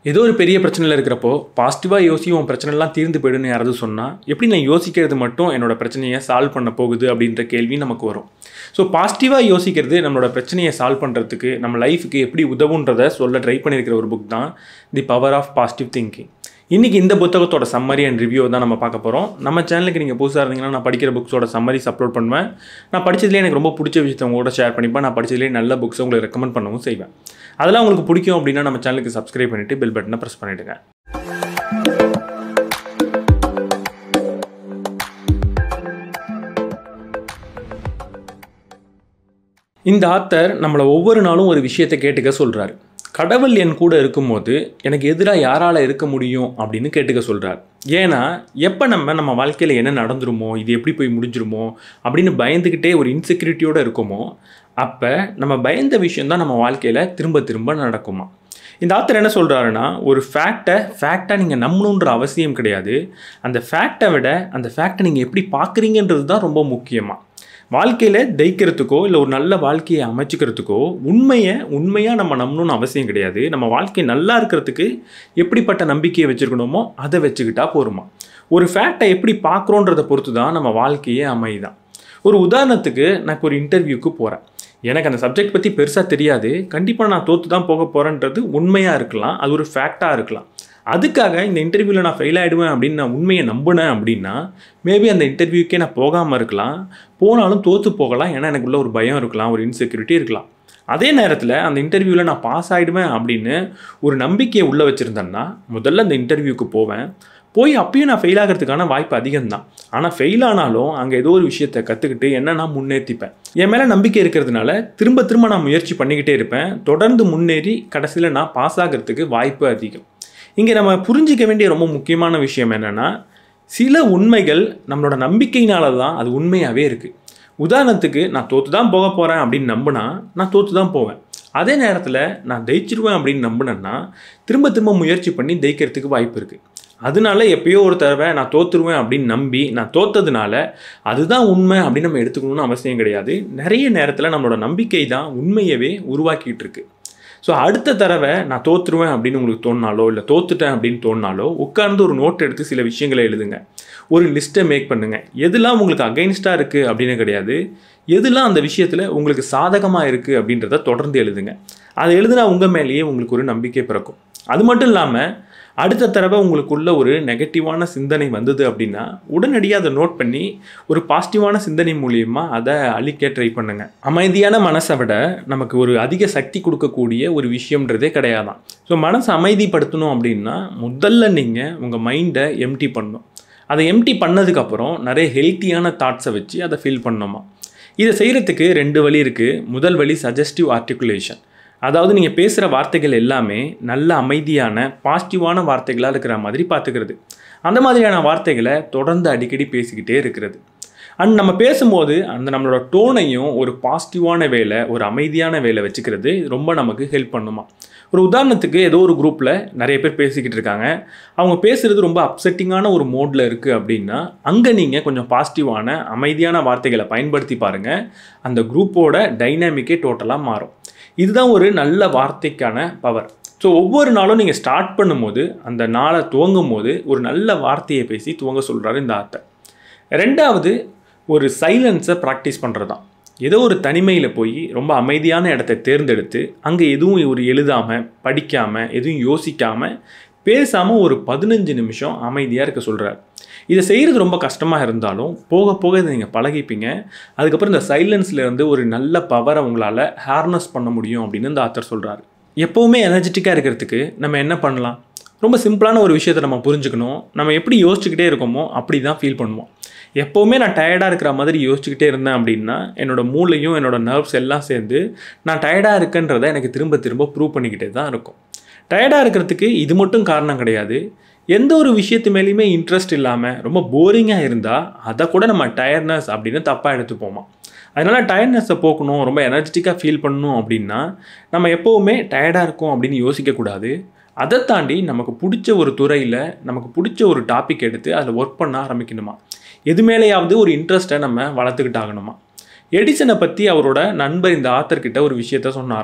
ஏதோ ஒரு பெரிய பிரச்சனையில் இருக்கிறப்போ பாசிட்டிவாக யோசி உன் பிரச்சனைலாம் தீர்ந்து போயிடுன்னு யாராவது சொன்னால் எப்படி நான் யோசிக்கிறது மட்டும் என்னோட பிரச்சனையை சால்வ் பண்ண போகுது அப்படின்ற கேள்வி நமக்கு வரும் ஸோ பாசிட்டிவாக யோசிக்கிறது நம்மளோட பிரச்சனையை சால்வ் பண்ணுறதுக்கு நம்ம லைஃபுக்கு எப்படி உதவுன்றதை சொல்ல ட்ரை பண்ணியிருக்கிற ஒரு புக் தான் the power of positive thinking இன்றைக்கி இந்த புத்தகத்தோட சம்மரி அண்ட் ரிவ்யூ தான் நம்ம பார்க்க போகிறோம் நம்ம சேனலுக்கு நீங்கள் புதுசாக இருந்தீங்கன்னா நான் படிக்கிற புக்ஸோட சம்மரிஸ் அப்லோட் பண்ணுவேன் நான் படிச்சதுலேயே எனக்கு ரொம்ப பிடிச்ச விஷயத்தை உங்களோட ஷேர் பண்ணிப்பேன் நான் படிச்சதுலேயே நல்ல புக்ஸை உங்களுக்கு ரெக்கமெண்ட் பண்ணவும் செய்வேன் அதெல்லாம் உங்களுக்கு பிடிக்கும் அப்படின்னா நம்ம சேனலுக்கு சப்ஸ்கிரைப் பண்ணிவிட்டு பெல் பட்டனை ப்ரெஸ் பண்ணிவிடுங்க இந்த ஆத்தர் நம்மளை ஒவ்வொரு நாளும் ஒரு விஷயத்தை கேட்டுக்க சொல்கிறாரு கடவுள் என் கூட இருக்கும்போது எனக்கு எதிராக யாரால் இருக்க முடியும் அப்படின்னு கேட்டுக்க சொல்கிறார் ஏன்னா எப்போ நம்ம நம்ம வாழ்க்கையில் என்ன நடந்துருமோ இது எப்படி போய் முடிஞ்சிருமோ அப்படின்னு பயந்துக்கிட்டே ஒரு இன்செக்யூரிட்டியோடு இருக்கோமோ அப்போ நம்ம பயந்த விஷயந்தான் நம்ம வாழ்க்கையில் திரும்ப திரும்ப நடக்குமா இந்த ஆத்தர் என்ன சொல்கிறாருன்னா ஒரு ஃபேக்டை ஃபேக்டாக நீங்கள் நம்பணுன்ற அவசியம் கிடையாது அந்த ஃபேக்டை விட அந்த ஃபேக்டை நீங்கள் எப்படி பார்க்குறீங்கன்றது தான் ரொம்ப முக்கியமாக வாழ்க்கையில் ஜெயிக்கிறதுக்கோ இல்லை ஒரு நல்ல வாழ்க்கையை அமைச்சிக்கிறதுக்கோ உண்மையை உண்மையாக நம்ம நம்பணும்னு அவசியம் கிடையாது நம்ம வாழ்க்கை நல்லா இருக்கிறதுக்கு எப்படிப்பட்ட நம்பிக்கையை வச்சுருக்கணுமோ அதை வச்சுக்கிட்டா போருமா ஒரு ஃபேக்டை எப்படி பார்க்குறோன்றதை பொறுத்து தான் நம்ம வாழ்க்கையே அமைதான் ஒரு உதாரணத்துக்கு நான் இப்போ ஒரு இன்டர்வியூக்கு போகிறேன் எனக்கு அந்த சப்ஜெக்ட் பற்றி பெருசாக தெரியாது கண்டிப்பாக நான் தோற்று தான் போக போகிறேன்றது உண்மையாக இருக்கலாம் அது ஒரு ஃபேக்டாக இருக்கலாம் அதுக்காக இந்த இன்டர்வியூவில் நான் ஃபெயில் ஆகிடுவேன் அப்படின்னு நான் உண்மையை நம்பினேன் அப்படின்னா மேபி அந்த இன்டர்வியூக்கே நான் போகாமல் இருக்கலாம் போனாலும் தோற்று போகலாம் ஏன்னா எனக்குள்ள ஒரு பயம் இருக்கலாம் ஒரு இன்செக்யூரிட்டி இருக்கலாம் அதே நேரத்தில் அந்த இன்டர்வியூவில் நான் பாஸ் ஆகிடுவேன் அப்படின்னு ஒரு நம்பிக்கையை உள்ளே வச்சுருந்தேன்னா முதல்ல அந்த இன்டர்வியூக்கு போவேன் போய் அப்பயும் நான் ஃபெயில் ஆகிறதுக்கான வாய்ப்பு அதிகம்தான் ஆனால் ஃபெயில் ஆனாலும் அங்கே ஏதோ ஒரு விஷயத்தை கற்றுக்கிட்டு என்ன நான் முன்னேற்றிப்பேன் என் மேலே நம்பிக்கை இருக்கிறதுனால திரும்ப திரும்ப நான் முயற்சி பண்ணிக்கிட்டே இருப்பேன் தொடர்ந்து முன்னேறி கடைசியில் நான் பாஸ் ஆகிறதுக்கு வாய்ப்பு அதிகம் இங்கே நம்ம புரிஞ்சிக்க வேண்டிய ரொம்ப முக்கியமான விஷயம் என்னென்னா சில உண்மைகள் நம்மளோட நம்பிக்கையினால தான் அது உண்மையாகவே இருக்குது உதாரணத்துக்கு நான் தோற்று தான் போக போகிறேன் அப்படின்னு நம்பினா நான் தோற்று தான் போவேன் அதே நேரத்தில் நான் ஜெயிச்சிருவேன் அப்படின்னு நம்பினேன்னா திரும்ப திரும்ப முயற்சி பண்ணி ஜெயிக்கிறதுக்கு வாய்ப்பு இருக்குது அதனால எப்பயோ ஒரு தடவை நான் தோற்றுருவேன் அப்படின்னு நம்பி நான் தோத்ததுனால அதுதான் உண்மை அப்படின்னு நம்ம எடுத்துக்கணும்னு அவசியம் கிடையாது நிறைய நேரத்தில் நம்மளோட நம்பிக்கை தான் உண்மையவே உருவாக்கிட்டு இருக்கு ஸோ அடுத்த தடவை நான் தோற்றுருவேன் அப்படின்னு உங்களுக்கு தோணினாலோ இல்லை தோத்துட்டேன் அப்படின்னு தோணினாலோ உட்கார்ந்து ஒரு நோட் எடுத்து சில விஷயங்களை எழுதுங்க ஒரு லிஸ்ட்டை மேக் பண்ணுங்கள் எதெல்லாம் உங்களுக்கு அகைன்ஸ்டாக இருக்குது அப்படின்னு கிடையாது எதெல்லாம் அந்த விஷயத்தில் உங்களுக்கு சாதகமாக இருக்குது அப்படின்றத தொடர்ந்து எழுதுங்க அதை எழுதுனா உங்கள் மேலேயே உங்களுக்கு ஒரு நம்பிக்கை பிறக்கும் அது மட்டும் இல்லாமல் அடுத்த தடவை உங்களுக்குள்ள ஒரு நெகட்டிவான சிந்தனை வந்தது அப்படின்னா உடனடியாக அதை நோட் பண்ணி ஒரு பாசிட்டிவான சிந்தனை மூலியமாக அதை அழிக்க ட்ரை பண்ணுங்க அமைதியான மனசை விட நமக்கு ஒரு அதிக சக்தி கொடுக்கக்கூடிய ஒரு விஷயம்ன்றதே கிடையாதான் ஸோ மனசை அமைதிப்படுத்தணும் அப்படின்னா முதல்ல நீங்கள் உங்கள் மைண்டை எம்டி பண்ணணும் அதை எம்டி பண்ணதுக்கப்புறம் நிறைய ஹெல்த்தியான தாட்ஸை வச்சு அதை ஃபில் பண்ணணுமா இதை செய்கிறதுக்கு ரெண்டு வழி இருக்குது முதல் வழி சஜஸ்டிவ் ஆர்டிகுலேஷன் அதாவது நீங்கள் பேசுகிற வார்த்தைகள் எல்லாமே நல்ல அமைதியான பாசிட்டிவான வார்த்தைகளாக இருக்கிற மாதிரி பார்த்துக்கிறது அந்த மாதிரியான வார்த்தைகளை தொடர்ந்து அடிக்கடி பேசிக்கிட்டே இருக்கிறது அண்ட் நம்ம பேசும்போது அந்த நம்மளோட டோனையும் ஒரு பாசிட்டிவான வேலை ஒரு அமைதியான வேலை வச்சுக்கிறது ரொம்ப நமக்கு ஹெல்ப் பண்ணுமா ஒரு உதாரணத்துக்கு ஏதோ ஒரு குரூப்பில் நிறைய பேர் பேசிக்கிட்டு இருக்காங்க அவங்க பேசுகிறது ரொம்ப அப்செட்டிங்கான ஒரு மோடில் இருக்குது அப்படின்னா அங்கே நீங்கள் கொஞ்சம் பாசிட்டிவான அமைதியான வார்த்தைகளை பயன்படுத்தி பாருங்கள் அந்த குரூப்போட டைனாமிக்கே டோட்டலாக மாறும் இதுதான் ஒரு நல்ல வார்த்தைக்கான பவர் ஸோ ஒவ்வொரு நாளும் நீங்கள் ஸ்டார்ட் பண்ணும்போது அந்த நாளை துவங்கும் போது ஒரு நல்ல வார்த்தையை பேசி துவங்க சொல்கிறாரு இந்த ஆத்தர் ரெண்டாவது ஒரு சைலன்ஸை ப்ராக்டிஸ் பண்ணுறது தான் ஏதோ ஒரு தனிமையில் போய் ரொம்ப அமைதியான இடத்த தேர்ந்தெடுத்து அங்கே எதுவும் ஒரு எழுதாமல் படிக்காமல் எதுவும் யோசிக்காமல் பேசாமல் ஒரு பதினஞ்சு நிமிஷம் அமைதியாக இருக்க சொல்கிறார் இதை செய்கிறது ரொம்ப கஷ்டமாக இருந்தாலும் போக போக இதை நீங்கள் பழகிப்பீங்க அதுக்கப்புறம் இந்த சைலன்ஸ்லேருந்து ஒரு நல்ல பவரை உங்களால் ஹேர்னஸ் பண்ண முடியும் அப்படின்னு இந்த ஆத்தர் சொல்கிறாரு எப்போவுமே எனர்ஜெட்டிக்காக இருக்கிறதுக்கு நம்ம என்ன பண்ணலாம் ரொம்ப சிம்பிளான ஒரு விஷயத்தை நம்ம புரிஞ்சுக்கணும் நம்ம எப்படி யோசிச்சுக்கிட்டே இருக்கோமோ அப்படி தான் ஃபீல் பண்ணுவோம் எப்போவுமே நான் டயர்டாக இருக்கிற மாதிரி யோசிச்சுக்கிட்டே இருந்தேன் அப்படின்னா என்னோடய மூளையும் என்னோடய நர்வ்ஸ் எல்லாம் சேர்ந்து நான் டயர்டாக இருக்கேன்றதை எனக்கு திரும்ப திரும்ப ப்ரூவ் பண்ணிக்கிட்டே தான் இருக்கும் டயர்டாக இருக்கிறதுக்கு இது மட்டும் காரணம் கிடையாது எந்த ஒரு விஷயத்து மேலேயுமே இன்ட்ரெஸ்ட் இல்லாமல் ரொம்ப போரிங்காக இருந்தால் அதை கூட நம்ம டயர்ட்னஸ் அப்படின்னு தப்பாக எடுத்துப்போமா அதனால் டயர்ட்னஸை போக்கணும் ரொம்ப எனர்ஜெட்டிக்காக ஃபீல் பண்ணணும் அப்படின்னா நம்ம எப்போவுமே டயர்டாக இருக்கோம் அப்படின்னு யோசிக்கக்கூடாது அதை தாண்டி நமக்கு பிடிச்ச ஒரு துறையில் நமக்கு பிடிச்ச ஒரு டாபிக் எடுத்து அதில் ஒர்க் பண்ண ஆரம்பிக்கணுமா எது மேலேயாவது ஒரு இன்ட்ரெஸ்ட்டை நம்ம வளர்த்துக்கிட்டாகணுமா எடிசனை பற்றி அவரோட நண்பர் இந்த ஆத்தர்கிட்ட ஒரு விஷயத்த சொன்னாராம்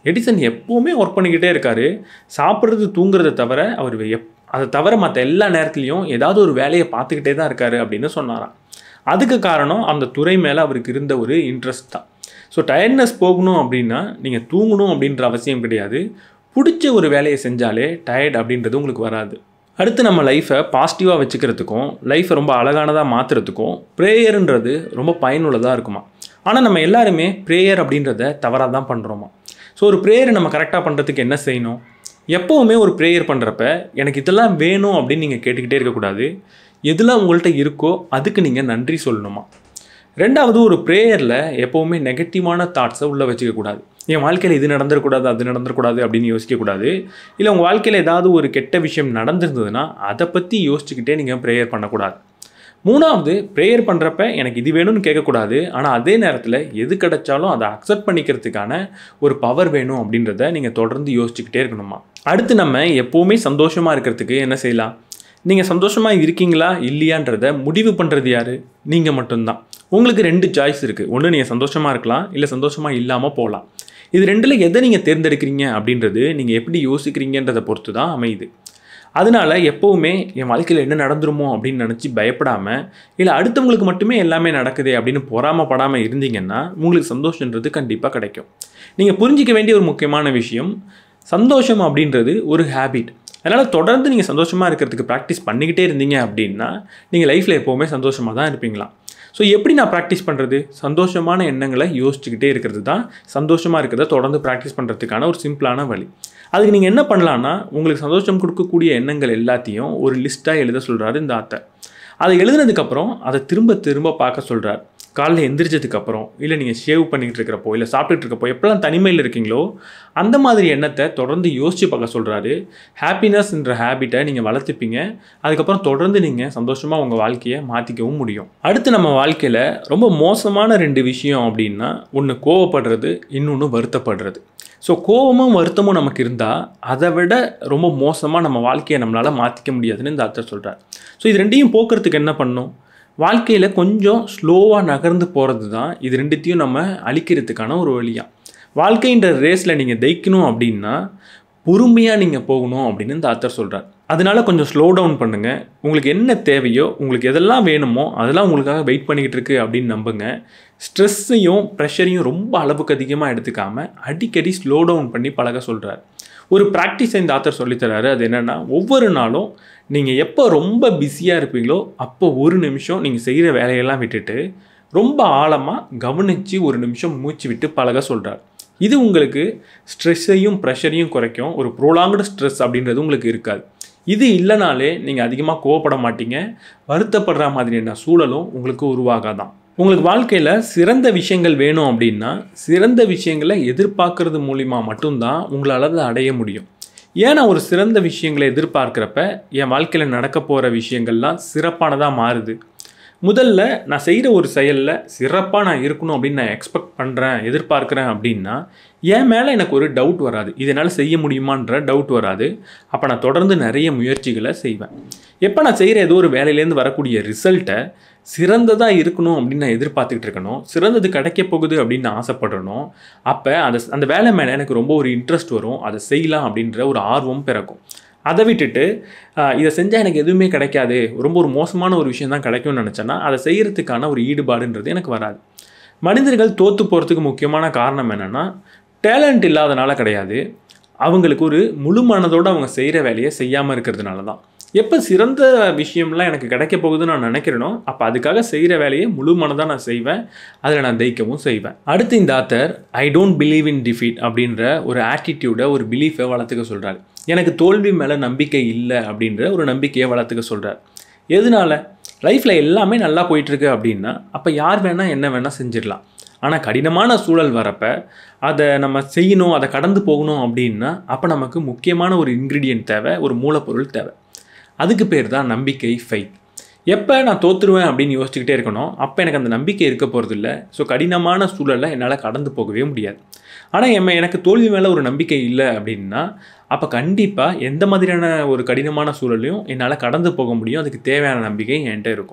எடிசன் எப்போவுமே ஒர்க் பண்ணிக்கிட்டே இருக்காரு சாப்பிட்றது தூங்குறத தவிர அவர் எப் அதை தவிர மற்ற எல்லா நேரத்துலையும் ஏதாவது ஒரு வேலையை பார்த்துக்கிட்டே தான் இருக்காரு அப்படின்னு சொன்னாராம் அதுக்கு காரணம் அந்த துறை மேலே அவருக்கு இருந்த ஒரு இன்ட்ரெஸ்ட் தான் ஸோ டயர்ட்னஸ் போகணும் அப்படின்னா நீங்கள் தூங்கணும் அப்படின்ற அவசியம் கிடையாது பிடிச்ச ஒரு வேலையை செஞ்சாலே டயர்ட் அப்படின்றது உங்களுக்கு வராது அடுத்து நம்ம லைஃப்பை பாசிட்டிவாக வச்சுக்கிறதுக்கும் லைஃப்பை ரொம்ப அழகானதாக மாற்றுறதுக்கும் ப்ரேயருன்றது ரொம்ப பயனுள்ளதாக இருக்குமா ஆனால் நம்ம எல்லாருமே ப்ரேயர் அப்படின்றத தவறாக தான் பண்ணுறோமா ஸோ ஒரு ப்ரேயரை நம்ம கரெக்டாக பண்ணுறதுக்கு என்ன செய்யணும் எப்போவுமே ஒரு ப்ரேயர் பண்ணுறப்ப எனக்கு இதெல்லாம் வேணும் அப்படின்னு நீங்கள் கேட்டுக்கிட்டே இருக்கக்கூடாது எதெல்லாம் உங்கள்கிட்ட இருக்கோ அதுக்கு நீங்கள் நன்றி சொல்லணுமா ரெண்டாவது ஒரு ப்ரேயரில் எப்போவுமே நெகட்டிவான தாட்ஸை உள்ளே வச்சுக்கக்கூடாது என் வாழ்க்கையில் இது நடந்துடக்கூடாது அது நடந்துடக்கூடாது அப்படின்னு யோசிக்கக்கூடாது இல்லை உங்கள் வாழ்க்கையில் ஏதாவது ஒரு கெட்ட விஷயம் நடந்திருந்ததுன்னா அதை பற்றி யோசிச்சுக்கிட்டே நீங்கள் ப்ரேயர் பண்ணக்கூடாது மூணாவது ப்ரேயர் பண்ணுறப்ப எனக்கு இது வேணும்னு கேட்கக்கூடாது ஆனால் அதே நேரத்தில் எது கிடைச்சாலும் அதை அக்செப்ட் பண்ணிக்கிறதுக்கான ஒரு பவர் வேணும் அப்படின்றத நீங்கள் தொடர்ந்து யோசிச்சுக்கிட்டே இருக்கணுமா அடுத்து நம்ம எப்போவுமே சந்தோஷமாக இருக்கிறதுக்கு என்ன செய்யலாம் நீங்கள் சந்தோஷமாக இருக்கீங்களா இல்லையான்றத முடிவு பண்ணுறது யார் நீங்கள் மட்டும்தான் உங்களுக்கு ரெண்டு சாய்ஸ் இருக்குது ஒன்று நீங்கள் சந்தோஷமாக இருக்கலாம் இல்லை சந்தோஷமாக இல்லாமல் போகலாம் இது ரெண்டில் எதை நீங்கள் தேர்ந்தெடுக்கிறீங்க அப்படின்றது நீங்கள் எப்படி யோசிக்கிறீங்கன்றதை பொறுத்து தான் அமையுது அதனால எப்போவுமே என் வாழ்க்கையில் என்ன நடந்துருமோ அப்படின்னு நினச்சி பயப்படாமல் இல்லை அடுத்தவங்களுக்கு மட்டுமே எல்லாமே நடக்குதே அப்படின்னு பொறாமப்படாமல் இருந்தீங்கன்னா உங்களுக்கு சந்தோஷன்றது கண்டிப்பாக கிடைக்கும் நீங்கள் புரிஞ்சிக்க வேண்டிய ஒரு முக்கியமான விஷயம் சந்தோஷம் அப்படின்றது ஒரு ஹேபிட் அதனால் தொடர்ந்து நீங்கள் சந்தோஷமாக இருக்கிறதுக்கு ப்ராக்டிஸ் பண்ணிக்கிட்டே இருந்தீங்க அப்படின்னா நீங்கள் லைஃப்பில் எப்போவுமே சந்தோஷமாக தான் இருப்பீங்களா ஸோ எப்படி நான் ப்ராக்டிஸ் பண்ணுறது சந்தோஷமான எண்ணங்களை யோசிச்சுக்கிட்டே இருக்கிறது தான் சந்தோஷமாக இருக்கிறத தொடர்ந்து ப்ராக்டிஸ் பண்ணுறதுக்கான ஒரு சிம்பிளான வழி அதுக்கு நீங்கள் என்ன பண்ணலான்னா உங்களுக்கு சந்தோஷம் கொடுக்கக்கூடிய எண்ணங்கள் எல்லாத்தையும் ஒரு லிஸ்ட்டாக எழுத சொல்கிறாரு இந்த ஆத்தர் அதை எழுதுனதுக்கப்புறம் அதை திரும்ப திரும்ப பார்க்க சொல்கிறார் காலைல எந்திரிச்சதுக்கப்புறம் இல்லை நீங்கள் ஷேவ் பண்ணிக்கிட்டு இருக்கிறப்போ இல்லை சாப்பிட்டுட்டு இருக்கப்போ எப்போல்லாம் தனிமையில் இருக்கீங்களோ அந்த மாதிரி எண்ணத்தை தொடர்ந்து யோசித்து பார்க்க சொல்கிறாரு ஹாப்பினஸ்ன்ற ஹேபிட்டை நீங்கள் வளர்த்துப்பீங்க அதுக்கப்புறம் தொடர்ந்து நீங்கள் சந்தோஷமாக உங்கள் வாழ்க்கையை மாற்றிக்கவும் முடியும் அடுத்து நம்ம வாழ்க்கையில் ரொம்ப மோசமான ரெண்டு விஷயம் அப்படின்னா ஒன்று கோவப்படுறது இன்னொன்று வருத்தப்படுறது ஸோ கோவமும் வருத்தமும் நமக்கு இருந்தால் அதை விட ரொம்ப மோசமாக நம்ம வாழ்க்கையை நம்மளால் மாற்றிக்க முடியாதுன்னு இந்த அர்த்தம் சொல்கிறார் ஸோ இது ரெண்டையும் போக்குறதுக்கு என்ன பண்ணும் வாழ்க்கையில் கொஞ்சம் ஸ்லோவாக நகர்ந்து போகிறது தான் இது ரெண்டுத்தையும் நம்ம அழிக்கிறதுக்கான ஒரு வழியாக வாழ்க்கைன்ற ரேஸில் நீங்கள் ஜெயிக்கணும் அப்படின்னா பொறுமையாக நீங்கள் போகணும் அப்படின்னு இந்த ஆத்தர் சொல்கிறார் அதனால கொஞ்சம் ஸ்லோ டவுன் பண்ணுங்கள் உங்களுக்கு என்ன தேவையோ உங்களுக்கு எதெல்லாம் வேணுமோ அதெல்லாம் உங்களுக்காக வெயிட் பண்ணிக்கிட்டு இருக்கு அப்படின்னு நம்புங்க ஸ்ட்ரெஸ்ஸையும் ப்ரெஷரையும் ரொம்ப அளவுக்கு அதிகமாக எடுத்துக்காமல் அடிக்கடி ஸ்லோ டவுன் பண்ணி பழக சொல்கிறார் ஒரு ப்ராக்டிஸை இந்த ஆத்தர் சொல்லித்தராரு அது என்னென்னா ஒவ்வொரு நாளும் நீங்கள் எப்போ ரொம்ப பிஸியாக இருப்பீங்களோ அப்போ ஒரு நிமிஷம் நீங்கள் செய்கிற வேலையெல்லாம் விட்டுட்டு ரொம்ப ஆழமாக கவனித்து ஒரு நிமிஷம் மூச்சு விட்டு பழக சொல்கிறார் இது உங்களுக்கு ஸ்ட்ரெஸ்ஸையும் ப்ரெஷரையும் குறைக்கும் ஒரு ப்ரோலாங்டு ஸ்ட்ரெஸ் அப்படின்றது உங்களுக்கு இருக்காது இது இல்லைனாலே நீங்கள் அதிகமாக கோவப்பட மாட்டீங்க வருத்தப்படுற மாதிரியான சூழலும் உங்களுக்கு உருவாகாதான் உங்களுக்கு வாழ்க்கையில் சிறந்த விஷயங்கள் வேணும் அப்படின்னா சிறந்த விஷயங்களை எதிர்பார்க்கறது மூலிமா மட்டும்தான் உங்களால் அதை அடைய முடியும் ஏன் நான் ஒரு சிறந்த விஷயங்களை எதிர்பார்க்குறப்ப என் வாழ்க்கையில் நடக்க போகிற விஷயங்கள்லாம் சிறப்பானதாக மாறுது முதல்ல நான் செய்கிற ஒரு செயலில் சிறப்பாக நான் இருக்கணும் அப்படின்னு நான் எக்ஸ்பெக்ட் பண்ணுறேன் எதிர்பார்க்குறேன் அப்படின்னா என் மேலே எனக்கு ஒரு டவுட் வராது இதனால் செய்ய முடியுமான்ற டவுட் வராது அப்போ நான் தொடர்ந்து நிறைய முயற்சிகளை செய்வேன் எப்போ நான் செய்கிற ஏதோ ஒரு வேலையிலேருந்து வரக்கூடிய ரிசல்ட்டை சிறந்ததாக இருக்கணும் அப்படின்னு நான் எதிர்பார்த்துக்கிட்டு இருக்கணும் சிறந்தது கிடைக்க போகுது அப்படின்னு நான் ஆசைப்படுறணும் அப்போ அந்த அந்த வேலை மேலே எனக்கு ரொம்ப ஒரு இன்ட்ரெஸ்ட் வரும் அதை செய்யலாம் அப்படின்ற ஒரு ஆர்வம் பிறக்கும் அதை விட்டுட்டு ஆஹ், இதை செஞ்சால் எனக்கு எதுவுமே கிடைக்காது ரொம்ப ஒரு மோசமான ஒரு விஷயம் தான் கிடைக்கும்னு நினச்சேன்னா அதை செய்கிறதுக்கான ஒரு ஈடுபாடுன்றது எனக்கு வராது மனிதர்கள் தோற்று போகிறதுக்கு முக்கியமான காரணம் என்னென்னா டேலண்ட் இல்லாதனால கிடையாது அவங்களுக்கு ஒரு முழு மனதோடு அவங்க செய்கிற வேலையை செய்யாமல் இருக்கிறதுனால தான் எப்போ சிறந்த விஷயம்லாம் எனக்கு கிடைக்க போகுதுன்னு நான் நினைக்கிறேனோ அப்போ அதுக்காக செய்கிற வேலையை முழு மனதாக நான் செய்வேன் அதில் நான் ஜெயிக்கவும் செய்வேன் அடுத்து இந்த author I don't believe in defeat அப்படின்ற ஒரு ஆட்டிடியூடை ஒரு பிலீஃபை வளர்த்துக்க சொல்கிறார் எனக்கு தோல்வி மேலே நம்பிக்கை இல்லை அப்படின்ற ஒரு நம்பிக்கையை வளர்த்துக்க சொல்கிறார் எதனால லைஃப்பில் எல்லாமே நல்லா போயிட்டுருக்கு அப்படின்னா அப்போ யார் வேணால் என்ன வேணால் செஞ்சிடலாம் ஆனால் கடினமான சூழல் வரப்ப அதை நம்ம செய்யணும் அதை கடந்து போகணும் அப்படின்னா அப்போ நமக்கு முக்கியமான ஒரு இன்க்ரீடியன்ட் தேவை ஒரு மூலப்பொருள் தேவை அதுக்கு பேர் தான் நம்பிக்கை ஃபைட் எப்போ நான் தோத்துருவேன் அப்படின்னு யோசிச்சுக்கிட்டே இருக்கணும் அப்போ எனக்கு அந்த நம்பிக்கை இருக்க போகிறதில்ல ஸோ கடினமான சூழலை என்னால் கடந்து போகவே முடியாது ஆனால் எம்ம எனக்கு தோல்வி மேலே ஒரு நம்பிக்கை இல்லை அப்படின்னா அப்போ கண்டிப்பாக எந்த மாதிரியான ஒரு கடினமான சூழலையும் என்னால் கடந்து போக முடியும் அதுக்கு தேவையான நம்பிக்கை என்கிட்ட இருக்கும்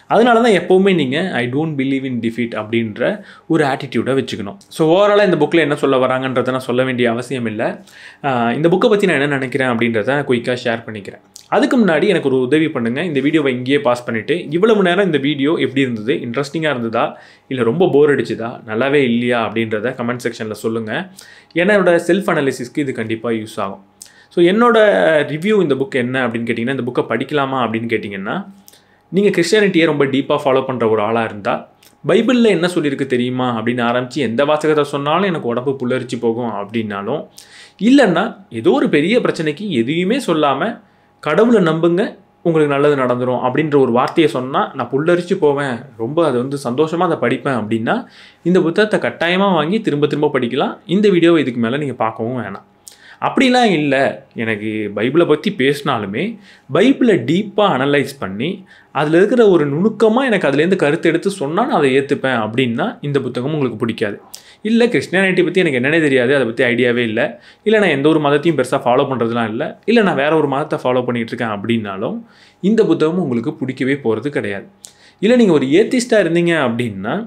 அதனால தான் எப்போவுமே நீங்கள் I don't believe in defeat அப்படின்ற ஒரு ஆட்டிடியூடை வச்சுக்கணும் ஸோ ஓவராலாக இந்த புக்கில் என்ன சொல்ல வராங்கன்றதை நான் சொல்ல வேண்டிய அவசியம் இல்லை ஆஹ் இந்த புக்கை பற்றி நான் என்ன நினைக்கிறேன் அப்படின்றத நான் குயிக்காக ஷேர் பண்ணிக்கிறேன் அதுக்கு முன்னாடி எனக்கு ஒரு உதவி பண்ணுங்கள் இந்த வீடியோவை இங்கேயே பாஸ் பண்ணிவிட்டு இவ்வளவு நேரம் இந்த வீடியோ எப்படி இருந்தது இன்ட்ரெஸ்டிங்காக இருந்ததா இல்லை ரொம்ப போர் அடிச்சுதா நல்லாவே இல்லையா அப்படின்றத கமெண்ட் செக்ஷனில் சொல்லுங்கள் என்னோட செல்ஃப் அனாலிசிஸ்க்கு இது கண்டிப்பாக யூஸ் ஆகும் ஸோ என்னோட ரிவ்யூ இந்த புக் என்ன அப்படின்னு கேட்டிங்கன்னா இந்த புக்கை படிக்கலாமா அப்படின்னு கேட்டிங்கன்னா நீங்கள் கிறிஸ்டியானிட்டியை ரொம்ப டீப்பாக ஃபாலோ பண்ணுற ஒரு ஆளாக இருந்தால் பைபிளில் என்ன சொல்லியிருக்கு தெரியுமா அப்படின்னு ஆரம்பித்து எந்த வாசகத்தை சொன்னாலும் எனக்கு உடம்பு புல்லரிச்சு போகும் அப்படின்னாலும் இல்லைன்னா ஏதோ ஒரு பெரிய பிரச்சனைக்கு எதையுமே சொல்லாமல் கடவுளை நம்புங்க உங்களுக்கு நல்லது நடந்துடும் அப்படின்ற ஒரு வார்த்தையை சொன்னால் நான் புல்லரிச்சு போவேன் ரொம்ப அதை வந்து சந்தோஷமாக அதை படிப்பேன் அப்படின்னா இந்த புத்தகத்தை கட்டாயமாக வாங்கி திரும்ப திரும்ப படிக்கலாம் இந்த வீடியோவை இதுக்கு மேலே நீங்கள் பார்க்கவும் வேணாம் அப்படிலாம் இல்லை எனக்கு பைபிளை பற்றி பேசினாலுமே பைபிளை டீப்பாக அனலைஸ் பண்ணி அதில் இருக்கிற ஒரு நுணுக்கமாக எனக்கு அதுலேருந்து கருத்து எடுத்து சொன்னால் நான் அதை ஏற்றுப்பேன் அப்படின்னா இந்த புத்தகம் உங்களுக்கு பிடிக்காது இல்லை கிறிஸ்டியானிட்டி பற்றி எனக்கு என்னன்னே தெரியாது அதை பற்றி ஐடியாவே இல்லை இல்லை நான் எந்த ஒரு மதத்தையும் பெருசாக ஃபாலோ பண்ணுறதுலாம் இல்லை இல்லை நான் வேற ஒரு மதத்தை ஃபாலோ பண்ணிகிட்டு இருக்கேன் அப்படின்னாலும் இந்த புத்தகம் உங்களுக்கு பிடிக்கவே போகிறது கிடையாது இல்லை நீங்கள் ஒரு ஏத்திஸ்டாக இருந்தீங்க அப்படின்னா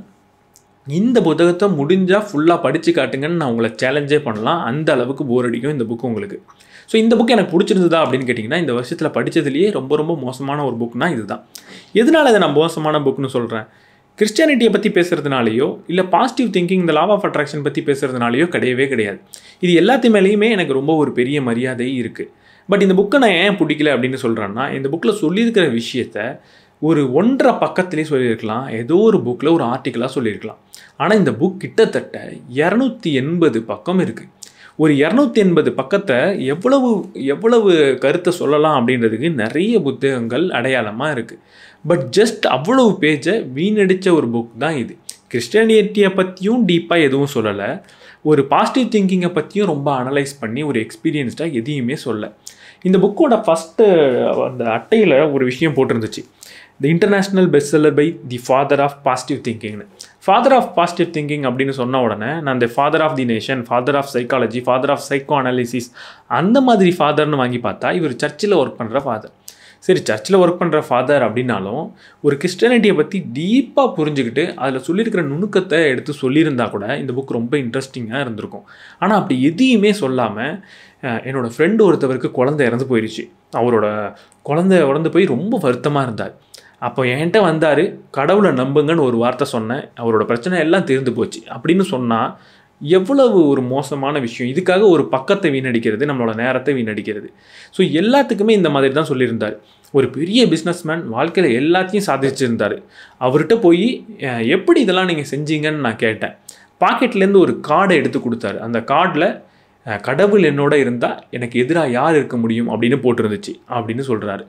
இந்த புத்தகத்தை முடிஞ்சால் ஃபுல்லாக படித்து காட்டுங்கன்னு நான் உங்களை சேலஞ்சே பண்ணலாம் அந்த அளவுக்கு போர் அடிக்கும் இந்த புக்கு உங்களுக்கு ஸோ இந்த புக் எனக்கு பிடிச்சிருந்ததா அப்படின்னு கேட்டிங்கன்னா இந்த வருஷத்தில் படித்ததுலேயே ரொம்ப ரொம்ப மோசமான ஒரு புக்னா இதுதான் எதனால் இதை நான் மோசமான புக்னு சொல்கிறேன் கிறிஸ்டியானிட்டியை பற்றி பேசுகிறதுனாலையோ இல்லை பாசிட்டிவ் திங்கிங் இந்த லாவ் ஆஃப் அட்ராக்ஷன் பற்றி பேசுகிறதுனாலையோ கிடையவே கிடையாது இது எல்லாத்து மேலேயுமே எனக்கு ரொம்ப ஒரு பெரிய மரியாதை இருக்குது பட் இந்த புக்கை நான் ஏன் பிடிக்கல அப்படின்னு சொல்கிறேன்னா இந்த புக்கில் சொல்லியிருக்கிற விஷயத்த ஒரு ஒன்றரை பக்கத்துலேயே சொல்லியிருக்கலாம் ஏதோ ஒரு புக்கில் ஒரு ஆர்டிக்கலாக சொல்லியிருக்கலாம் ஆனால் இந்த புக் கிட்டத்தட்ட இரநூத்தி எண்பது பக்கம் இருக்குது ஒரு இரநூத்தி எண்பது பக்கத்தை எவ்வளவு எவ்வளவு கருத்தை சொல்லலாம் அப்படின்றதுக்கு நிறைய புத்தகங்கள் அடையாளமாக இருக்குது பட் ஜஸ்ட் அவ்வளவு பேஜை வீணடித்த ஒரு புக் தான் இது கிறிஸ்டியானிட்டியை பற்றியும் டீப்பாக எதுவும் சொல்லலை ஒரு பாசிட்டிவ் திங்கிங்கை பற்றியும் ரொம்ப அனலைஸ் பண்ணி ஒரு எக்ஸ்பீரியன்ஸ்டாக எதையுமே சொல்ல இந்த புக்கோட ஃபஸ்ட்டு அந்த அட்டையில் ஒரு விஷயம் போட்டிருந்துச்சு the international best seller by the father of positive திங்கிங்னு ஃபாதர் ஆஃப் பாசிட்டிவ் திங்கிங் அப்படின்னு சொன்ன உடனே நான் இந்த father of the nation father of psychology father of psychoanalysis அந்த மாதிரி ஃபாதர்னு வாங்கி பார்த்தா இவர் சர்ச்சில் ஒர்க் பண்ணுற ஃபாதர் சரி சர்ச்சில் ஒர்க் பண்ணுற ஃபாதர் அப்படின்னாலும் ஒரு கிறிஸ்டியானிட்டியை பற்றி டீப்பாக புரிஞ்சுக்கிட்டு அதில் சொல்லியிருக்கிற நுணுக்கத்தை எடுத்து சொல்லியிருந்தா கூட இந்த புக் ரொம்ப இன்ட்ரெஸ்டிங்காக இருந்திருக்கும் ஆனால் அப்படி எதையுமே சொல்லாமல் என்னோடய ஃப்ரெண்டு ஒருத்தவருக்கு குழந்தை இறந்து போயிடுச்சு அவரோட குழந்தை இறந்து போய் ரொம்ப வருத்தமாக இருந்தார் அப்போ என்கிட்ட வந்தார் கடவுளை நம்புங்கன்னு ஒரு வார்த்தை சொன்னேன் அவரோட பிரச்சனை எல்லாம் தீர்ந்து போச்சு அப்படின்னு சொன்னால் எவ்வளவு ஒரு மோசமான விஷயம் இதுக்காக ஒரு பக்கத்தை வீணடிக்கிறது நம்மளோட நேரத்தை வீணடிக்கிறது ஸோ எல்லாத்துக்குமே இந்த மாதிரி தான் சொல்லியிருந்தார் ஒரு பெரிய பிஸ்னஸ்மேன் வாழ்க்கையில் எல்லாத்தையும் சாதிச்சிருந்தார் அவர்கிட்ட போய் அஹ், எப்படி இதெல்லாம் நீங்கள் செஞ்சீங்கன்னு நான் கேட்டேன் பாக்கெட்லேருந்து ஒரு கார்டை எடுத்து கொடுத்தாரு அந்த கார்டில் கடவுள் என்னோட இருந்தால் எனக்கு எதிராக யார் இருக்க முடியும் அப்படின்னு போட்டிருந்துச்சு அப்படின்னு சொல்கிறாரு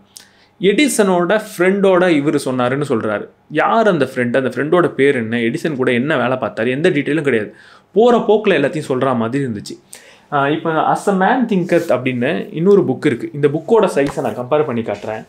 எடிசனோட ஃப்ரெண்டோட இவர் சொன்னாருன்னு சொல்கிறாரு யார் அந்த ஃப்ரெண்ட் அந்த ஃப்ரெண்டோட பேர் என்ன எடிசன் கூட என்ன வேலை பார்த்தாரு எந்த டீட்டெயிலும் கிடையாது போகிற போக்கில் எல்லாத்தையும் சொல்கிற மாதிரி இருந்துச்சு இப்போ அஸ் அ மேன் திங்கத் அப்படின்னு இன்னொரு புக் இருக்குது இந்த புக்கோட சைஸை நான் கம்பேர் பண்ணி காட்டுறேன்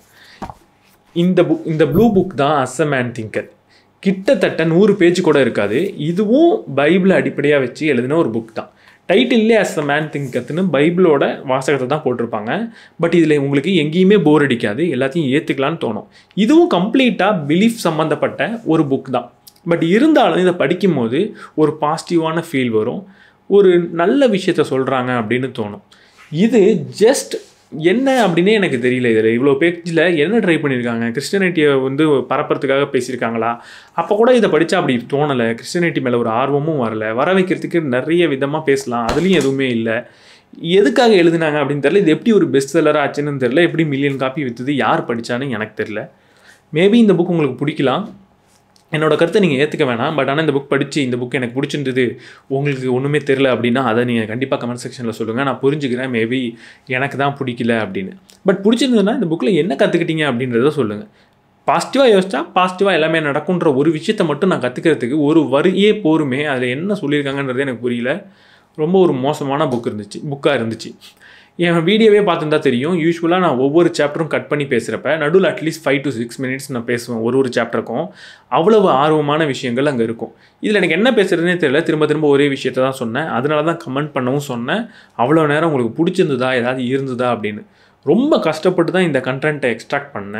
இந்த புக் இந்த ப்ளூ புக் தான் அஸ் அ மேன் திங்கர் கிட்டத்தட்ட நூறு பேஜ் கூட இருக்காது இதுவும் பைபிளை அடிப்படையாக வச்சு எழுதின ஒரு புக் தான் டைட்டில்லே அஸ் அ மேன் திங்கத்துன்னு பைபிளோட வாசகத்தை தான் போட்டிருப்பாங்க பட் இதில் உங்களுக்கு எங்கேயுமே போர் அடிக்காது எல்லாத்தையும் ஏற்றுக்கலான்னு தோணும் இதுவும் கம்ப்ளீட்டாக பிலீஃப் சம்மந்தப்பட்ட ஒரு புக் தான் பட் இருந்தாலும் இதை படிக்கும்போது ஒரு பாசிட்டிவான ஃபீல் வரும் ஒரு நல்ல விஷயத்த சொல்கிறாங்க அப்படின்னு தோணும் இது ஜஸ்ட் என்ன அப்படின்னே எனக்கு தெரியல இதில் இவ்வளோ பேஜில் என்ன ட்ரை பண்ணியிருக்காங்க கிறிஸ்டியானிட்டியை வந்து பரப்புறதுக்காக பேசியிருக்காங்களா அப்போ கூட இதை படித்தா அப்படி தோணலை கிறிஸ்டியானிட்டி மேலே ஒரு ஆர்வமும் வரல வர வைக்கிறதுக்கு நிறைய விதமாக பேசலாம் அதுலேயும் எதுவுமே இல்லை எதுக்காக எழுதுனாங்க அப்படின்னு தெரியல இது எப்படி ஒரு பெஸ்ட் செல்லராக ஆச்சுன்னு தெரியல எப்படி மில்லியன் காப்பி விற்றுது யார் படித்தான்னு எனக்கு தெரியல மேபி இந்த புக் உங்களுக்கு பிடிக்கலாம் என்னோட கருத்தை நீங்கள் ஏற்றுக்க வேணாம் பட் ஆனால் இந்த புக் படித்து இந்த புக் எனக்கு பிடிச்சிருந்தது உங்களுக்கு ஒன்றுமே தெரில அப்படின்னா அதை நீங்கள் கண்டிப்பாக கமெண்ட் செக்ஷனில் சொல்லுங்கள் நான் புரிஞ்சுக்கிறேன் மேபி எனக்கு தான் பிடிக்கல அப்படின்னு பட் பிடிச்சிருந்ததுன்னா இந்த புக்கில் என்ன கற்றுக்கிட்டீங்க அப்படின்றத சொல்லுங்கள் பாசிட்டிவாக யோசிச்சா பாசிட்டிவாக எல்லாமே நடக்குன்ற ஒரு விஷயத்தை மட்டும் நான் கற்றுக்கிறதுக்கு ஒரு வரியே போருமே அதில் என்ன சொல்லியிருக்காங்கன்றது எனக்கு புரியல ரொம்ப ஒரு மோசமான புக் இருந்துச்சு புக்காக இருந்துச்சு என் வீடியோவே பார்த்துருந்தா தெரியும் யூஸ்வலாக நான் ஒவ்வொரு சாப்டரும் கட் பண்ணி பேசுகிறப்ப நடுவில் at least five to six minutes நான் பேசுவேன் ஒரு ஒரு சாப்டருக்கும் அவ்வளவு ஆர்வமான விஷயங்கள் அங்கே இருக்கும் இதில் எனக்கு என்ன பேசுகிறதுனே தெரியல திரும்ப திரும்ப ஒரே விஷயத்தை தான் சொன்னேன் அதனால தான் கமெண்ட் பண்ணவும் சொன்னேன் அவ்வளோ நேரம் உங்களுக்கு பிடிச்சிருந்ததா ஏதாவது இருந்ததா அப்படின்னு ரொம்ப கஷ்டப்பட்டு தான் இந்த கண்டென்ட்டை எக்ஸ்ட்ராக்ட் பண்ணேன்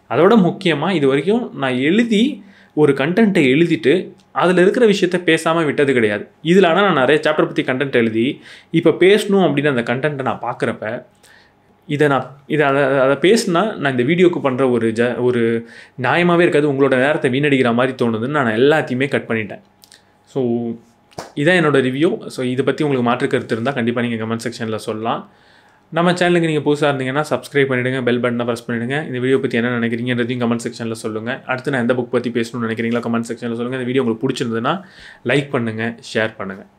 அதோட முக்கியமாக இது வரைக்கும் நான் எழுதி ஒரு கண்டென்ட்டை எழுதிட்டு அதில் இருக்கிற விஷயத்த பேசாமல் விட்டது கிடையாது இதில் ஆனால் நான் நிறைய சாப்டர் பற்றி கண்டென்ட் எழுதி இப்போ பேசணும் அப்படின்னு அந்த கண்டென்ட்டை நான் பார்க்குறப்ப இதை நான் இதை அதை அதை பேசினா நான் இந்த வீடியோக்கு பண்ணுற ஒரு ஜ ஒரு நியாயமாகவே இருக்காது உங்களோட நேரத்தை வீணடிக்கிற மாதிரி தோணுதுன்னு நான் எல்லாத்தையுமே கட் பண்ணிட்டேன் ஸோ இதான் என்னோட ரிவ்யூ ஸோ இதை பற்றி உங்களுக்கு மாற்று கருத்து இருந்தால் கண்டிப்பாக நீங்கள் கமெண்ட் செக்ஷனில் சொல்லலாம் நம்ம சேனலுக்கு நீங்கள் புதுசாக இருந்தீங்கன்னா சப்ஸ்கிரைப் பண்ணிவிடுங்க பெல் பட்டனை ப்ரெஸ் பண்ணிவிடுங்க இந்த வீடியோ பற்றி என்ன நினைக்கிறீங்கன்றதையும் கமெண்ட் செக்ஷனில் சொல்லுங்கள் அடுத்து நான் எந்த புக் பற்றி பேசணும்னு நினைக்கிறீங்களா கமெண்ட் செக்ஷனில் சொல்லுங்கள் இந்த வீடியோ உங்களுக்கு பிடிச்சிருந்ததுன்னா லைக் பண்ணுங்கள் ஷேர் பண்ணுங்கள்